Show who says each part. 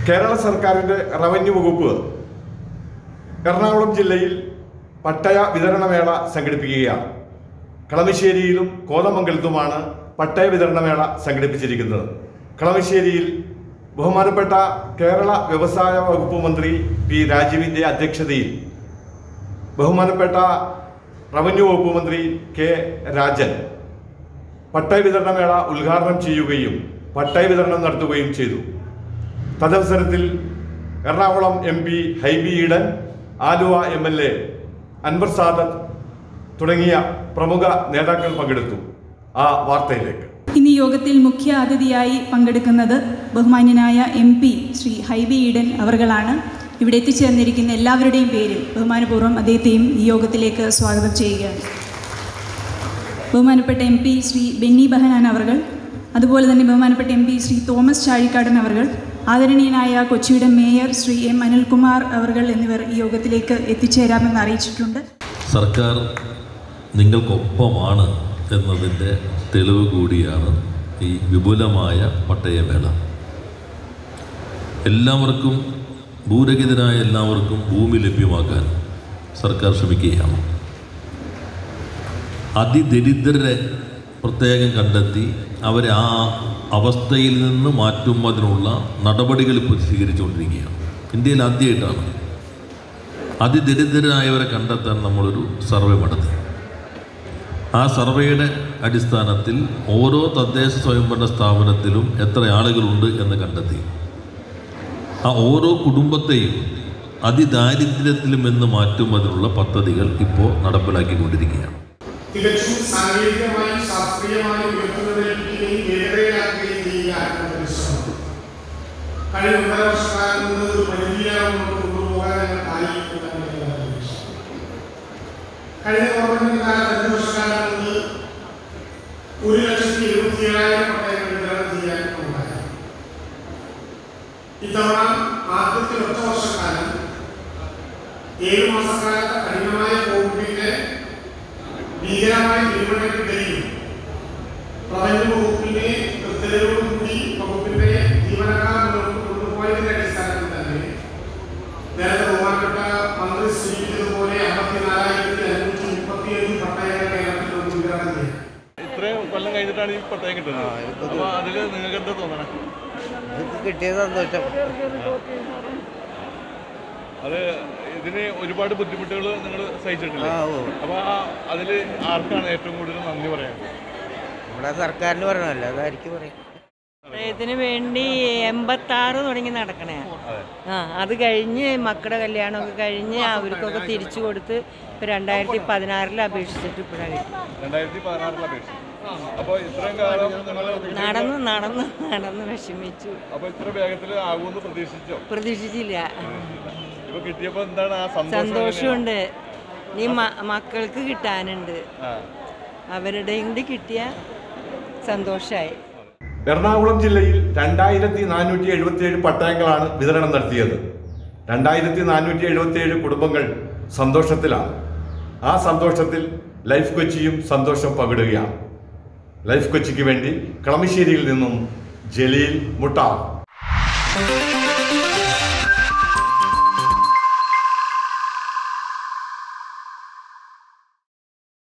Speaker 1: കേരള സർക്കാരിൻ്റെ റവന്യൂ വകുപ്പ് എറണാകുളം ജില്ലയിൽ പട്ടയ വിതരണമേള സംഘടിപ്പിക്കുകയാണ് കളമശ്ശേരിയിലും കോതമംഗലത്തുമാണ് പട്ടയ വിതരണമേള സംഘടിപ്പിച്ചിരിക്കുന്നത് കളമശ്ശേരിയിൽ ബഹുമാനപ്പെട്ട കേരള വ്യവസായ വകുപ്പ് മന്ത്രി പി രാജീവിൻ്റെ അധ്യക്ഷതയിൽ ബഹുമാനപ്പെട്ട റവന്യൂ വകുപ്പ് മന്ത്രി കെ രാജൻ പട്ടയ വിതരണമേള ഉദ്ഘാടനം ചെയ്യുകയും പട്ടയ വിതരണം നടത്തുകയും ചെയ്തു തദവസരത്തിൽ Ernakulam M P Hibi Eden Aluva M L A Anwar Sadath തുടങ്ങിയ പ്രമുഖ നേതാക്കൾ പങ്കെടുത്തു ആ വാർത്തയിലേക്ക്
Speaker 2: ഇന്ന് യോഗത്തിൽ മുഖ്യ അതിഥിയായി പങ്കെടുക്കുന്നത് ബഹുമാന്യനായ എം പി ശ്രീ ഹൈബി ഈഡൻ അവർകളാണ് ഇവിടെ എത്തിച്ചേർന്നിരിക്കുന്ന എല്ലാവരുടെയും പേരിൽ ബഹുമാനപൂർവ്വം അദ്ദേഹത്തെയും ഈ യോഗത്തിലേക്ക് സ്വാഗതം ചെയ്യുകയാണ് ബഹുമാനപ്പെട്ട എം പി ശ്രീ ബെന്നി ബഹനാൻ അവർകൾ അതുപോലെ തന്നെ ബഹുമാനപ്പെട്ട എം പി ശ്രീ തോമസ് ചാഴിക്കാടൻ അവർകൾ ആദരണീയനായ കൊച്ചിയുടെ മേയർ ശ്രീ എം അനിൽകുമാർ അവർകൾ എന്നിവർ ഈ യോഗത്തിലേക്ക് എത്തിച്ചേരാമെന്ന് അറിയിച്ചിട്ടുണ്ട്
Speaker 3: സർക്കാർ നിങ്ങൾക്കൊപ്പമാണ് എന്നതിൻ്റെ തെളിവ് കൂടിയാണ് ഈ വിപുലമായ പട്ടയമേള എല്ലാവർക്കും ഭൂരഹിതരായ എല്ലാവർക്കും ഭൂമി ലഭ്യമാക്കാൻ സർക്കാർ ശ്രമിക്കുകയാണ് അതിദരിദ്രരെ പ്രത്യേകം കണ്ടെത്തി അവരെ ആ അവസ്ഥയിൽ നിന്ന് മാറ്റുന്നതിനുള്ള നടപടികൾ ഇപ്പോൾ സ്വീകരിച്ചുകൊണ്ടിരിക്കുകയാണ് ഇന്ത്യയിൽ ആദ്യമായിട്ടാണ് അതിദരിദ്രരായവരെ കണ്ടെത്താൻ നമ്മളൊരു സർവേ നടത്തി ആ സർവേയുടെ അടിസ്ഥാനത്തിൽ ഓരോ തദ്ദേശ സ്വയംഭരണ സ്ഥാപനത്തിലും എത്ര ആളുകളുണ്ട് എന്ന് കണ്ടെത്തി ആ ഓരോ കുടുംബത്തെയും അതിദാരിദ്ര്യത്തിലും എന്ന് മാറ്റുന്നതിനുള്ള പദ്ധതികൾ ഇപ്പോൾ നടപ്പിലാക്കിക്കൊണ്ടിരിക്കുകയാണ്
Speaker 4: തികച്ചും സാങ്കേതികമായും ശാസ്ത്രീയമായും ഉയർത്തുന്നതിലേക്കുകയും വേഗതയിലാക്കുകയും ചെയ്യാൻ നമ്മുടെ ശ്രമം കഴിഞ്ഞ ഒന്നര വർഷക്കാലം കൊണ്ട് ഒരു പരിധിയിലാണ് മുന്നോട്ട് കൊണ്ടുപോകാൻ ഞങ്ങൾക്കായി എന്നാണ് ഞങ്ങളുടെ പ്രതീക്ഷ കഴിഞ്ഞ ഗവൺമെന്റ് കാലത്ത് അഞ്ച് വർഷക്കാലം കൊണ്ട് ഒരു ലക്ഷത്തി എഴുപത്തി ഏഴായിരം പട്ടയങ്ങൾ വിതരണം ചെയ്യാൻ ഉണ്ടായി ഇത്തവണ ആദ്യത്തെ ഒറ്റ വർഷക്കാലം ഏഴ് മാസക്കാലത്തെ കഠിനമായ കോവിഡിന്റെ ഭീകരമായ തീരുമാനങ്ങൾക്കിടയിൽ റവന്യൂ വകുപ്പിന്റെ കൃത്യതയോടുകൂടി വകുപ്പിന്റെ ജീവനക്കാർ മുന്നോട്ട് കൊണ്ടുപോയതിന്റെ അടിസ്ഥാനത്തിൽ തന്നെ നേരത്തെ ബഹുമാനപ്പെട്ട മന്ത്രി സൂചിപ്പിച്ചതുപോലെ അമ്പത്തിനാലായിരത്തി അഞ്ഞൂറ്റി മുപ്പത്തിയേഴ് പട്ടയങ്ങൾ കേരളത്തിൽ നമുക്ക് വിതരണം ചെയ്യാം
Speaker 5: ഇത്രയും കൊല്ലം കഴിഞ്ഞിട്ടാണ് ഈ പട്ടയം കിട്ടുന്നത് അപ്പൊ അതില് നിങ്ങൾക്ക് എന്താ തോന്നണേ
Speaker 6: ഇത് കിട്ടിയത് സന്തോഷം
Speaker 5: അത് ഇതിന് ഒരുപാട് ബുദ്ധിമുട്ടുകൾ നിങ്ങൾ സഹിച്ചിട്ടില്ല
Speaker 6: ആ, ഓ.
Speaker 5: അപ്പൊ ആ- അതില് ആർക്കാണ് ഏറ്റവും കൂടുതൽ നന്ദി പറയാൻ
Speaker 6: നമ്മുടെ സർക്കാരിന് പറയണമല്ലോ അതായിരിക്കും പറയും
Speaker 7: ഇതിന് വേണ്ടി എൺപത്താറ് തുടങ്ങി നടക്കണേ ആ അത് കഴിഞ്ഞ് മക്കളുടെ കല്യാണമൊക്കെ കഴിഞ്ഞ് അവർക്കൊക്കെ തിരിച്ചു കൊടുത്ത് ഇപ്പം രണ്ടായിരത്തി പതിനാറിൽ അപേക്ഷിച്ചിട്ട് ഇപ്പോഴാണ് കിട്ടി
Speaker 5: രണ്ടായിരത്തി പതിനാറിൽ അപേക്ഷ അപ്പൊ ഇത്രയും കാലം നിങ്ങൾ
Speaker 7: നടന്ന് നടന്ന് നടന്ന് വിഷമിച്ചു
Speaker 5: അപ്പൊ ഇത്ര വേഗത്തിൽ ആകുമെന്ന് പ്രതീക്ഷിച്ചോ
Speaker 7: പ്രതീക്ഷിച്ചില്ല
Speaker 5: ഇപ്പൊ കിട്ടിയപ്പോ എന്താണ് ആ സന്തോഷം
Speaker 7: സന്തോഷമുണ്ട് നീ മക്കൾക്ക് കിട്ടാനുണ്ട്
Speaker 5: ആ.
Speaker 7: അവരുടെയും കൂടി കിട്ടിയ സന്തോഷമായി
Speaker 1: എറണാകുളം ജില്ലയിൽ രണ്ടായിരത്തി നാനൂറ്റി എഴുപത്തിയേഴ് പട്ടയങ്ങളാണ് വിതരണം നടത്തിയത് രണ്ടായിരത്തി നാനൂറ്റി എഴുപത്തിയേഴ് കുടുംബങ്ങൾ സന്തോഷത്തിലാണ് ആ സന്തോഷത്തിൽ ലൈഫ് കൊച്ചിയും സന്തോഷം പങ്കിടുകയാണ് ലൈഫ് കൊച്ചിക്ക് വേണ്ടി കളമശ്ശേരിയിൽ നിന്നും ജലീൽ മുട്ടാർ